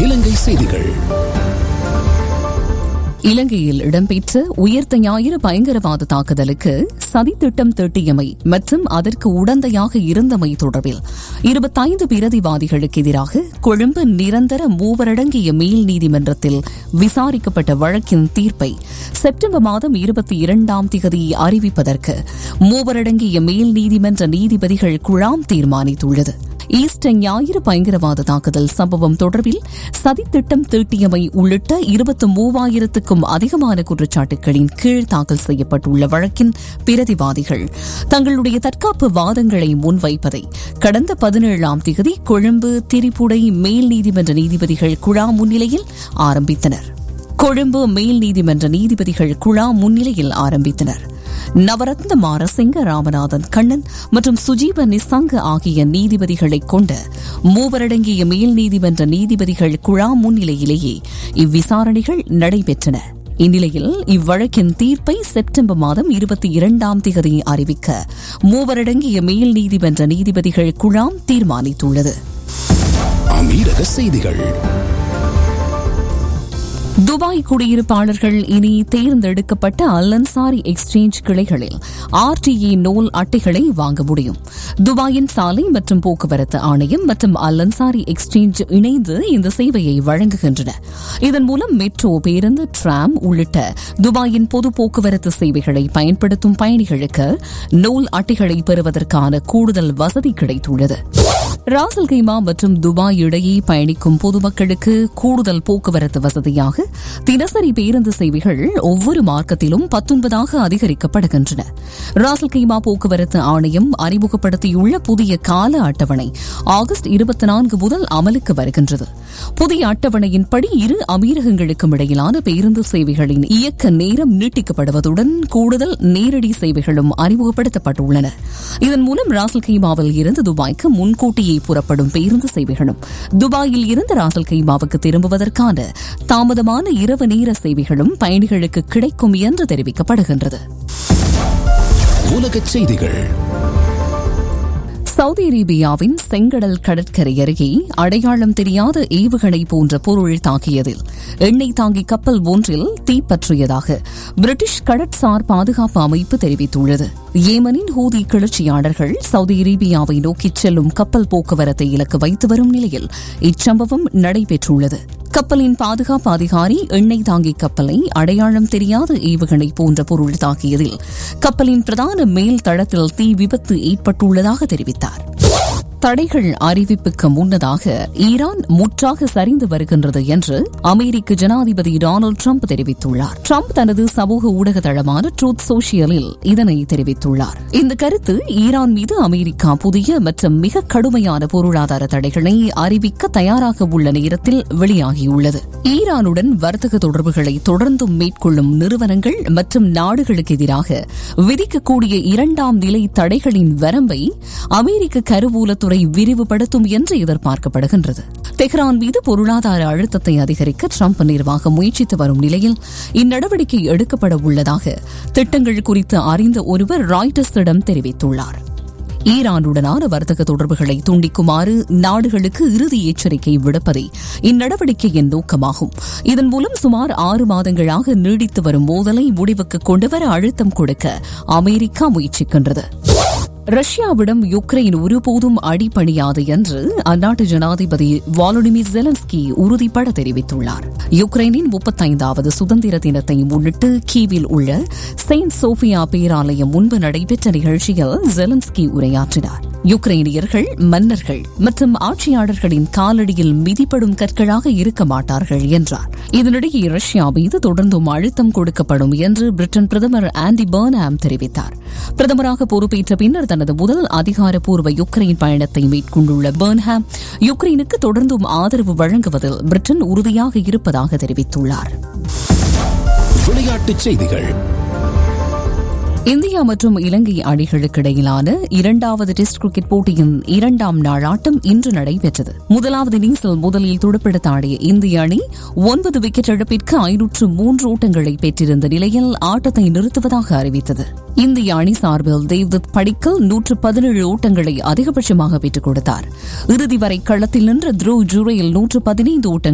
இலங்கை செய்திகள் இலங்கையில் இடம்பெற்ற உயர்த்த ஞாயிறு பயங்கரவாத தாக்குதலுக்கு சதித்திட்டம் தீட்டியமை மற்றும் அதற்கு உடந்தையாக இருந்தமை தொடர்பில் இருபத்தைந்து பிரதிவாதிகளுக்கு எதிராக கொழும்பு நிரந்தர மூவரடங்கிய மேல் நீதிமன்றத்தில் விசாரிக்கப்பட்ட வழக்கின் தீர்ப்பை செப்டம்பர் மாதம் இருபத்தி இரண்டாம் திகதி அறிவிப்பதற்கு மூவரடங்கிய மேல் நீதிமன்ற நீதிபதிகள் குழாம் தீர்மானித்துள்ளது ஈஸ்டர் ஞாயிறு பயங்கரவாத தாக்குதல் சம்பவம் தொடர்பில் சதித்திட்டம் தீட்டியமை உள்ளிட்ட இருபத்தி மூவாயிரத்துக்கும் அதிகமான குற்றச்சாட்டுகளின் கீழ் தாக்கல் செய்யப்பட்டுள்ள வழக்கின் பிரதிவாதிகள் தங்களுடைய தற்காப்பு வாதங்களை முன்வைப்பதை கடந்த பதினேழாம் திகதி கொழும்பு திரிபுடை மேல் நீதிமன்ற நீதிபதிகள் குழா முன்னிலையில் ஆரம்பித்தனர் கொழும்பு மேல் நீதிமன்ற நீதிபதிகள் குழா முன்னிலையில் ஆரம்பித்தனர் நவரத்ன மாரசிங்க ராமநாதன் கண்ணன் மற்றும் சுஜீவ நிசங்க ஆகிய நீதிபதிகளை கொண்ட மூவரடங்கிய மேல் நீதிமன்ற நீதிபதிகள் குழா முன்னிலையிலேயே இவ்விசாரணைகள் நடைபெற்றன இந்நிலையில் இவ்வழக்கின் தீர்ப்பை செப்டம்பர் மாதம் இருபத்தி இரண்டாம் தேதி அறிவிக்க மூவரடங்கிய மேல் நீதிமன்ற நீதிபதிகள் குழாம் தீர்மானித்துள்ளது அமீரக செய்திகள் துபாய் குடியிருப்பாளர்கள் இனி தேர்ந்தெடுக்கப்பட்ட அல்லன்சாரி எக்ஸ்சேஞ்ச் கிளைகளில் ஆர்டிஏ நூல் அட்டைகளை வாங்க முடியும் துபாயின் சாலை மற்றும் போக்குவரத்து ஆணையம் மற்றும் அல்லன்சாரி எக்ஸ்சேஞ்ச் இணைந்து இந்த சேவையை வழங்குகின்றன இதன் மூலம் மெட்ரோ பேருந்து டிராம் உள்ளிட்ட துபாயின் பொது போக்குவரத்து சேவைகளை பயன்படுத்தும் பயணிகளுக்கு நூல் அட்டைகளை பெறுவதற்கான கூடுதல் வசதி கிடைத்துள்ளது ராசல் கைமா மற்றும் துபாய் இடையே பயணிக்கும் பொதுமக்களுக்கு கூடுதல் போக்குவரத்து வசதியாக தினசரி பேருந்து சேவைகள் ஒவ்வொரு மார்க்கத்திலும் பத்தொன்பதாக அதிகரிக்கப்படுகின்றன ராசல் கைமா போக்குவரத்து ஆணையம் அறிமுகப்படுத்தியுள்ள புதிய கால அட்டவணை ஆகஸ்ட் இருபத்தி நான்கு முதல் அமலுக்கு வருகின்றது புதிய அட்டவணையின்படி இரு அமீரகங்களுக்கும் இடையிலான பேருந்து சேவைகளின் இயக்க நேரம் நீட்டிக்கப்படுவதுடன் கூடுதல் நேரடி சேவைகளும் அறிமுகப்படுத்தப்பட்டுள்ளன இதன் மூலம் ராசல் கைமாவில் இருந்து துபாய்க்கு முன்கூட்டியே புறப்படும் பேருந்து சேவைகளும் துபாயில் இருந்து ராசல் கைமாவுக்கு திரும்புவதற்கான தாமதமான இரவு நேர சேவைகளும் பயணிகளுக்கு கிடைக்கும் என்று தெரிவிக்கப்படுகின்றது உலகச் செய்திகள் சவுதி அரேபியாவின் செங்கடல் கடற்கரை அருகே அடையாளம் தெரியாத ஏவுகணை போன்ற பொருள் தாக்கியதில் எண்ணெய் தாங்கி கப்பல் ஒன்றில் தீப்பற்றியதாக பிரிட்டிஷ் கடற்சார் பாதுகாப்பு அமைப்பு தெரிவித்துள்ளது ஏமனின் ஹூதி கிளர்ச்சியாளர்கள் சவுதி அரேபியாவை நோக்கிச் செல்லும் கப்பல் போக்குவரத்தை இலக்கு வைத்து வரும் நிலையில் இச்சம்பவம் நடைபெற்றுள்ளது கப்பலின் பாதுகாப்பு அதிகாரி எண்ணெய் தாங்கி கப்பலை அடையாளம் தெரியாத ஏவுகணை போன்ற பொருள் தாக்கியதில் கப்பலின் பிரதான மேல் தளத்தில் தீ விபத்து ஏற்பட்டுள்ளதாக தெரிவித்தார் தடைகள் அறிவிப்புக்கு முன்னதாக ஈரான் முற்றாக சரிந்து வருகின்றது என்று அமெரிக்க ஜனாதிபதி டொனால்டு ட்ரம்ப் தெரிவித்துள்ளார் ட்ரம்ப் தனது சமூக ஊடக தளமான ட்ரூத் சோஷியலில் இதனை தெரிவித்துள்ளார் இந்த கருத்து ஈரான் மீது அமெரிக்கா புதிய மற்றும் மிக கடுமையான பொருளாதார தடைகளை அறிவிக்க தயாராக உள்ள நேரத்தில் வெளியாகியுள்ளது ஈரானுடன் வர்த்தக தொடர்புகளை தொடர்ந்தும் மேற்கொள்ளும் நிறுவனங்கள் மற்றும் நாடுகளுக்கு எதிராக விதிக்கக்கூடிய இரண்டாம் நிலை தடைகளின் வரம்பை அமெரிக்க கருவூலத்துறை விரிவுபடுத்தும் என்று எதிர்பார்க்கப்படுகின்றது தெஹ்ரான் மீது பொருளாதார அழுத்தத்தை அதிகரிக்க ட்ரம்ப் நிர்வாகம் முயற்சித்து வரும் நிலையில் இந்நடவடிக்கை எடுக்கப்பட உள்ளதாக திட்டங்கள் குறித்து அறிந்த ஒருவர் ராய்டர்ஸிடம் தெரிவித்துள்ளார் ஈரானுடனான வர்த்தக தொடர்புகளை துண்டிக்குமாறு நாடுகளுக்கு இறுதி எச்சரிக்கை விடுப்பதே இந்நடவடிக்கையின் நோக்கமாகும் இதன் மூலம் சுமார் ஆறு மாதங்களாக நீடித்து வரும் மோதலை முடிவுக்கு கொண்டுவர அழுத்தம் கொடுக்க அமெரிக்கா முயற்சிக்கின்றது ரஷ்யாவிடம் யுக்ரைன் ஒருபோதும் அடிபணியாது என்று அந்நாட்டு ஜனாதிபதி வாலோடிமிர் ஜெலன்ஸ்கி உறுதிபட தெரிவித்துள்ளார் யுக்ரைனின் முப்பத்தைந்தாவது சுதந்திர தினத்தை முன்னிட்டு கீவில் உள்ள செயின்ட் சோபியா பேராலயம் முன்பு நடைபெற்ற நிகழ்ச்சியில் ஜெலன்ஸ்கி உரையாற்றினார் யுக்ரைனியர்கள் மன்னர்கள் மற்றும் ஆட்சியாளர்களின் காலடியில் மிதிப்படும் கற்களாக இருக்க மாட்டார்கள் என்றார் இதனிடையே ரஷ்யா மீது தொடர்ந்தும் அழுத்தம் கொடுக்கப்படும் என்று பிரிட்டன் பிரதமர் ஆண்டி பர்னாம் தெரிவித்தார் பிரதமராக பொறுப்பேற்ற பின்னர் தனது முதல் அதிகாரப்பூர்வ யுக்ரைன் பயணத்தை மேற்கொண்டுள்ள பர்ன்ஹாம் யுக்ரைனுக்கு தொடர்ந்தும் ஆதரவு வழங்குவதில் பிரிட்டன் உறுதியாக இருப்பதாக தெரிவித்துள்ளார் விளையாட்டுச் செய்திகள் இந்தியா மற்றும் இலங்கை அணிகளுக்கு இடையிலான இரண்டாவது டெஸ்ட் கிரிக்கெட் போட்டியின் இரண்டாம் நாள் ஆட்டம் இன்று நடைபெற்றது முதலாவது இன்னிங்ஸில் முதலில் துடுப்பெடுத்து ஆடிய இந்திய அணி ஒன்பது விக்கெட் இழப்பிற்கு ஐநூற்று மூன்று ஓட்டங்களை பெற்றிருந்த நிலையில் ஆட்டத்தை நிறுத்துவதாக அறிவித்தது இந்திய அணி சார்பில் தேவ்தத் படிக்கல் நூற்று பதினேழு ஓட்டங்களை அதிகபட்சமாக பெற்றுக் கொடுத்தார் இறுதி வரை களத்தில் நின்ற த்ரோ ஜூரையில் நூற்று பதினைந்து ஓட்டங்கள்